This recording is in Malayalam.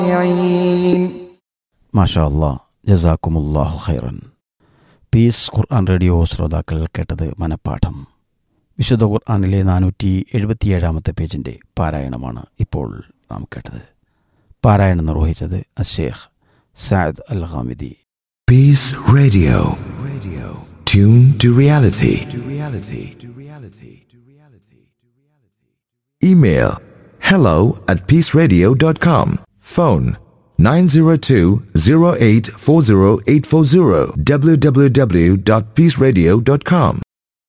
الضالعين മാഷാ അല്ലാ ജസാക്കുമുല്ലാഹു ഖൈറൻ പീസ് ഖുർആൻ റേഡിയോ ശ്രോതാക്കൾ കേട്ടത് മനപ്പാഠം വിശുദ്ധ ഖുർആനിലെ നാനൂറ്റി എഴുപത്തിയേഴാമത്തെ പേജിൻ്റെ പാരായണമാണ് ഇപ്പോൾ നാം കേട്ടത് പാരായണം നിർവഹിച്ചത് Ash Sheikh Saad al Hamidi Peace Radio. Radio. Tune to reality. To reality. To reality. To reality. Email hello at peaceradio.com. Phone 902-0840840 www.peaceradio.com.